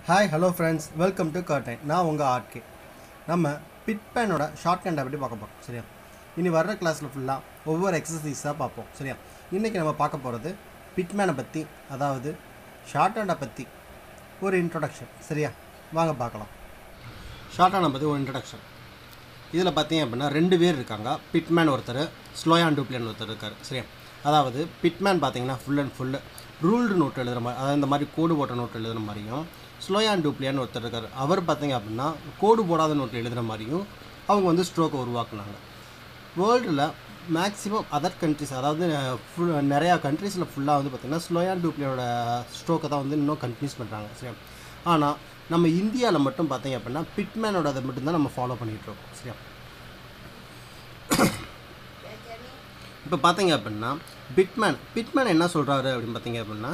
hi hello friends welcome to curtain நான் உங்கள் RK நம்ம பிட்பேனோட ஷார்ட் ஹேண்டை பற்றி பார்க்க போகிறோம் சரியா இனி வர்ற கிளாஸில் ஃபுல்லாக ஒவ்வொரு எக்ஸசைஸாக பார்ப்போம் சரியா இன்றைக்கி நம்ம பார்க்க போகிறது பிட்மேனை பற்றி அதாவது ஷார்ட் ஹேண்டை பற்றி ஒரு இன்ட்ரொடக்ஷன் சரியா வாங்க பார்க்கலாம் ஷார்ட் ஹேண்டை பற்றி ஒரு இன்ட்ரொடக்ஷன் இதில் பார்த்தீங்க அப்படின்னா ரெண்டு பேர் இருக்காங்க பிட்மேன் ஒருத்தர் ஸ்லோயான் டூப்ளியன் ஒருத்தர் இருக்கார் சரியா அதாவது பிட்மேன் பார்த்தீங்கன்னா full and full ruled note எழுதுகிற மாதிரி அதாவது இந்த மாதிரி கோடு போட்ட நோட் எழுதுகிற மாதிரியும் ஸ்லோயான் டூப்ளியான் ஒருத்தர் இருக்கார் அவர் பார்த்தீங்க அப்படின்னா கோடு போடாத நோட் எழுதுகிற மாதிரியும் அவங்க வந்து ஸ்ட்ரோக்கை உருவாக்குனாங்க வேர்ல்டில் மேக்ஸிமம் அதர் கண்ட்ரிஸ் அதாவது ஃபுல் நிறையா கண்ட்ரீஸில் ஃபுல்லாக வந்து பார்த்திங்கன்னா ஸ்லோயான் டூப்ளியோட ஸ்ட்ரோக்கை தான் வந்து இன்னும் கண்டினியூஸ் பண்ணுறாங்க சரியா ஆனால் நம்ம இந்தியாவில் மட்டும் பார்த்தீங்க அப்படின்னா பிட்மேனோட அதை மட்டும்தான் நம்ம ஃபாலோ பண்ணிகிட்டு இருக்கோம் சரியா இப்போ பார்த்தீங்க அப்படின்னா பிட்மேன் பிட்மேன் என்ன சொல்கிறாரு அப்படின்னு பார்த்தீங்க அப்படின்னா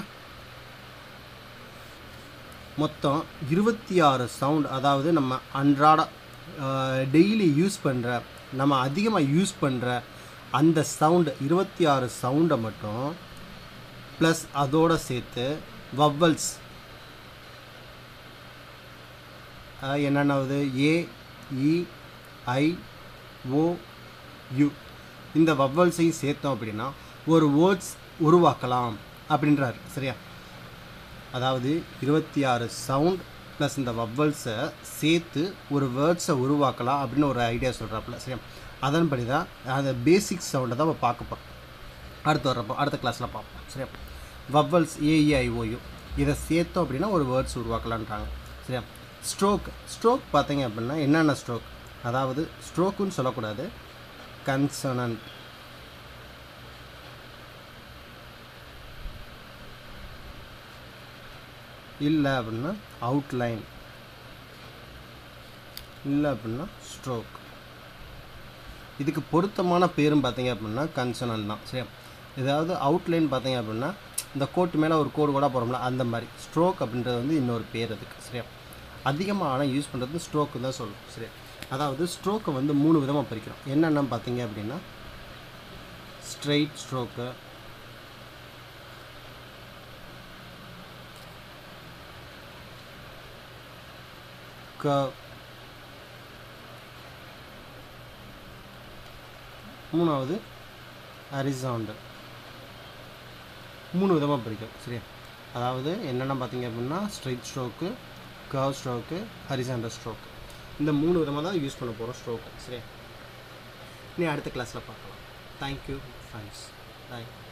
மொத்தம் இருபத்தி ஆறு சவுண்ட் அதாவது நம்ம அன்றாட டெய்லி யூஸ் பண்ணுற நம்ம அதிகமாக யூஸ் பண்ணுற அந்த சவுண்டு இருபத்தி ஆறு சவுண்டை மட்டும் ப்ளஸ் அதோட சேர்த்து வவ்வல்ஸ் என்னென்னது ஏ இ ஐ ஓ யு இந்த வவ்வல்ஸையும் சேர்த்தோம் அப்படின்னா ஒரு வேர்ட்ஸ் உருவாக்கலாம் அப்படின்றாரு சரியா அதாவது இருபத்தி ஆறு சவுண்ட் ப்ளஸ் இந்த வவ்வல்ஸை சேர்த்து ஒரு வேர்ட்ஸை உருவாக்கலாம் அப்படின்னு ஒரு ஐடியா சொல்கிறாப்புல சரியா அதன்படி தான் அந்த பேசிக் சவுண்டை தான் நம்ம பார்க்க போகிறோம் அடுத்து வர்றப்போ அடுத்த கிளாஸில் பார்ப்போம் சரியா வவ்வல்ஸ் ஏஇஐஓயு இதை சேர்த்தோம் அப்படின்னா ஒரு வேர்ட்ஸ் உருவாக்கலான்றாங்க சரியா ஸ்ட்ரோக் ஸ்ட்ரோக் பார்த்தீங்க அப்படின்னா என்னென்ன ஸ்ட்ரோக் அதாவது ஸ்ட்ரோக்குன்னு சொல்லக்கூடாது கன்சனன்ட் இல்லை அப்படின்னா அவுட்லைன் இல்லை அப்படின்னா ஸ்ட்ரோக் இதுக்கு பொருத்தமான பேரும் பார்த்தீங்க அப்படின்னா கன்சனன் தான் சரியா ஏதாவது அவுட்லைன் பார்த்தீங்க அப்படின்னா இந்த கோட்டு மேலே ஒரு கோடு கூட போகிறோம்ல அந்த மாதிரி ஸ்ட்ரோக் அப்படின்றது வந்து இன்னொரு பேர் அதுக்கு சரியா அதிகமாக ஆனால் யூஸ் பண்ணுறது ஸ்ட்ரோக்கு தான் சொல்லும் சரியா அதாவது ஸ்ட்ரோக்கை வந்து மூணு விதமாக பிரிக்கிறோம் என்னென்னு பார்த்தீங்க அப்படின்னா ஸ்ட்ரெயிட் ஸ்ட்ரோக்கு கர்வ் மூணாவது ஹரிசாண்டல் மூணு விதமாக பிரிக்கும் சரியா அதாவது என்னென்ன பார்த்தீங்க அப்படின்னா straight stroke curve stroke horizontal stroke இந்த மூணு விதமாக தான் யூஸ் பண்ண போகிறோம் ஸ்ட்ரோக்கு சரியா நீ அடுத்த கிளாஸில் பார்க்கலாம் தேங்க்யூ ஃப்ரெண்ட்ஸ் பாய்